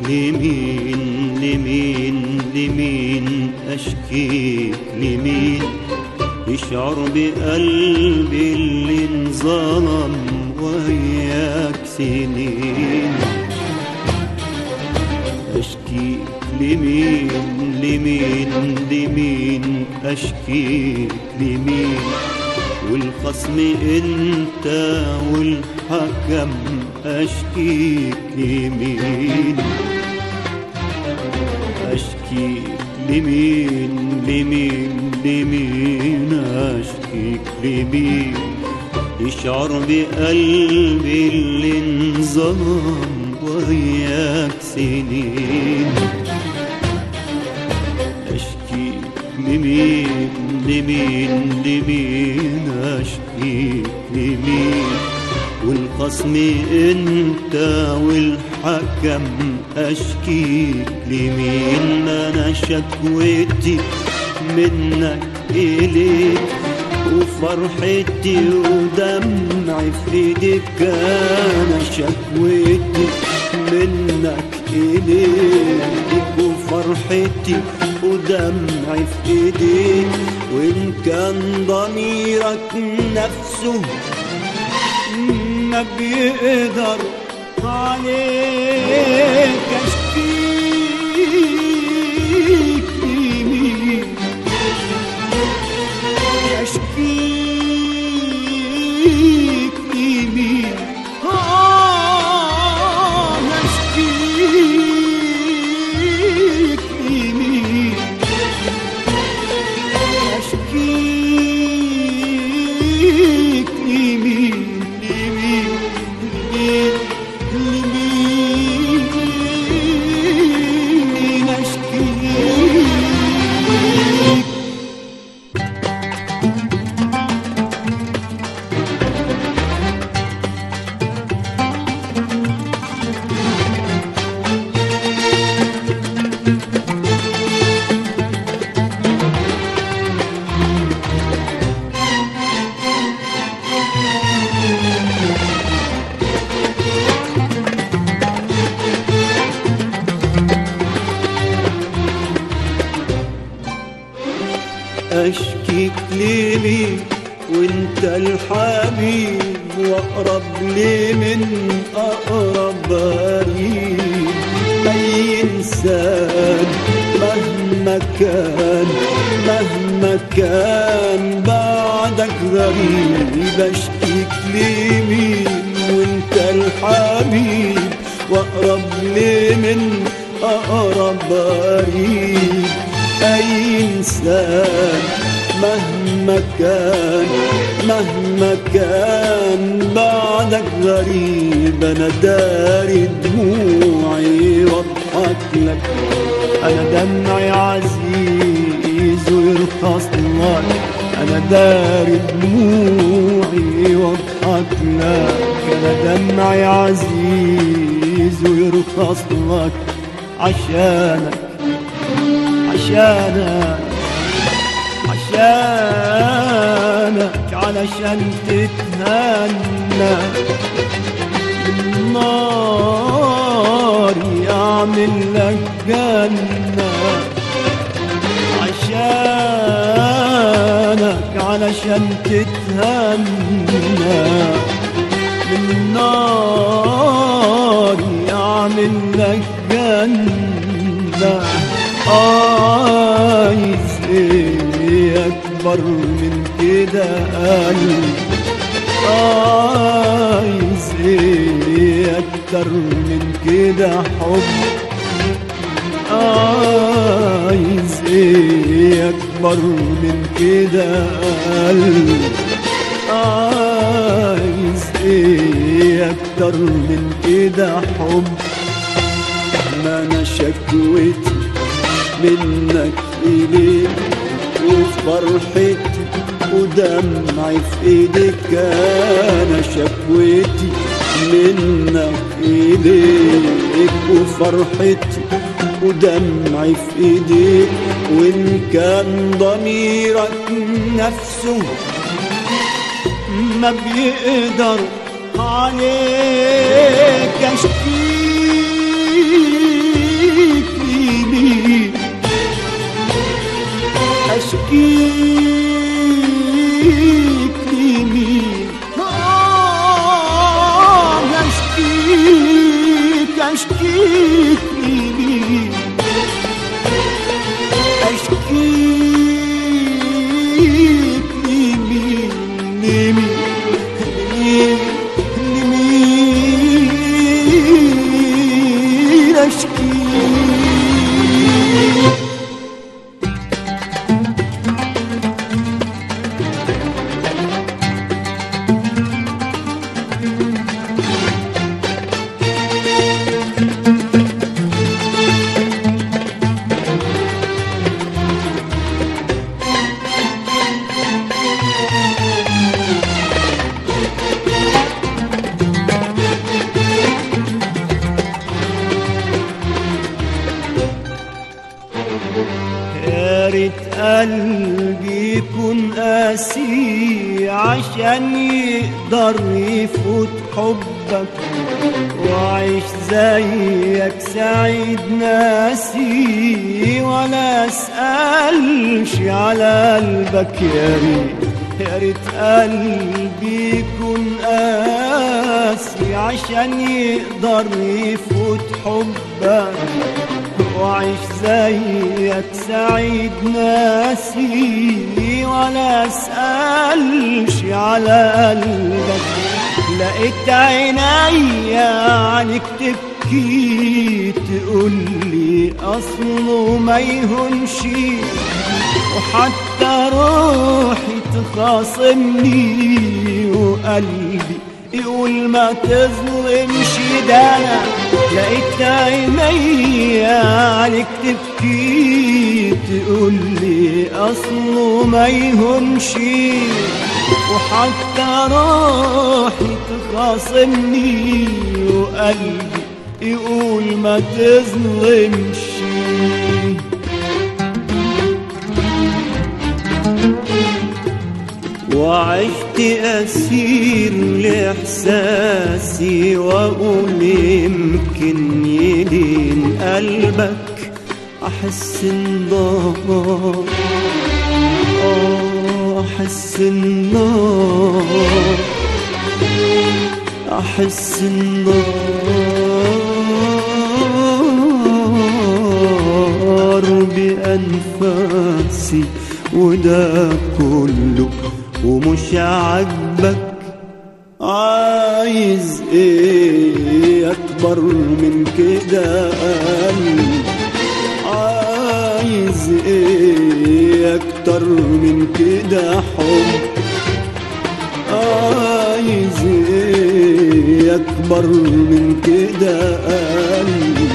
لمين لمين لمين أشكيك لمين يشعر بقلبي اللي انظلم وياك سنين أشكيك لمين لمين لمين أشكيك لمين والخصم انت والحكم أشكيك لمين أشكيك لمين لمين لمين أشكيك لمين يشعر بقلبي اللي انظلم وياك سنين أشكيك لمين لمين لمين أشكيك لمين والخصم انت والحكم اشكيك لمين انا شكوتي منك اليك وفرحتي ودمعي في ايديك انا شكوتي منك اليك وفرحتي ودمعي في ايديك وان كان ضميرك نفسه ما بيقدر عليك اشكيك يمين اشكيك يمين آه اشكيك يمين اشكيك يمين يمين يمين يمين اشكيك أشكيك لمين وانت الحبيب واقرب لي من اقرب قريب اي انسان مهما كان مهما كان بعدك غريب اشكيك لمين وانت الحبيب واقرب لي من اقرب قريب اي انسان مهما كان مهما كان بعدك غريب انا داري دموعي واضحك لك انا دمعي عزيز ويرخص لك انا داري دموعي واضحك لك انا دمعي عزيز ويرخص لك عشانك عشانك عشانك علشان تتهنى النار يعمل لك جنة عشانك علشان تتهنى النار يعمل لك جنة عايز ايه اكبر من كده قلبي عايز ايه اكتر من كده حب عايز ايه اكبر من كده قلبي عايز ايه اكتر من كده حب ما انا شكوتي منك إليك وفرحتي ودمعي في ايديك انا شكوتي منك إليك وفرحتي ودمعي في ايديك وان كان ضميرك نفسه ما بيقدر عليك اشكيك اشكيك لمين آه اشكيك اشكيك لمين اشكيك لمين لمين لمين لمين اشكيك يا ريت قلبي يكون قاسي عشان يقدر يفوت حبك وعيش زيك سعيد ناسي ولا اسألش على قلبك يا ريت يا ريت قلبي يكون قاسي عشان يقدر يفوت حبك وعيش زيك سعيد ناسي ولا اسألش على قلبك لقيت عينيا عنك تبكي تقولي اصله ما يهونش وحتى روحي تخاصمني وقلبي يقول ما تظلمش ده انا لقيت عينيا عليك تبكي تقولي اصله ما يهونش وحتى روحي تخاصمني وقلبي يقول ما تظلمش وعشت أسير لإحساسي وأقول يمكن يلين قلبك أحس النار آه، أحس النار أحس النار بأنفاسي وده كله ومش عاجبك عايز ايه اكبر من كده قلبي عايز ايه اكتر من كده حب عايز ايه اكبر من كده قلبي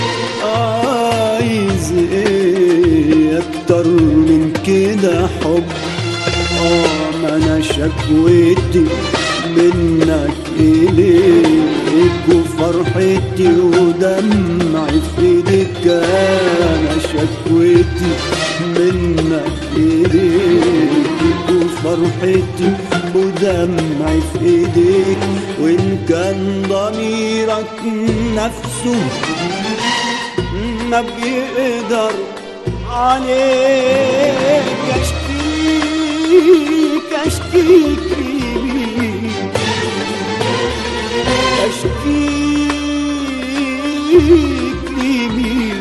عايز ايه اكتر من كده حب اه ما انا شكوتي منك اليك وفرحتي ودمعي في ايدك انا شكوتي منك اليك وفرحتي ودمعي في ايديك وان كان ضميرك نفسه ما بيقدر عليك اشكيك اشكيك اشكيك لمين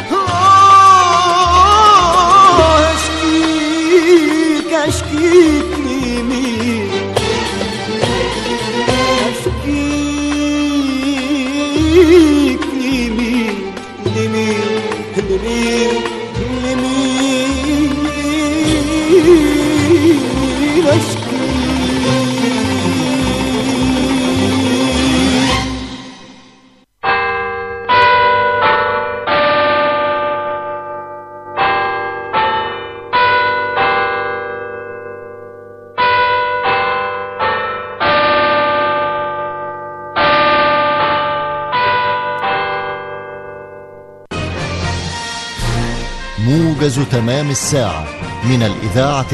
آه، اشكيك اشكيك لمين اشكيك لمين لمين لمين لمين اشكيك موجز تمام الساعة من الإذاعة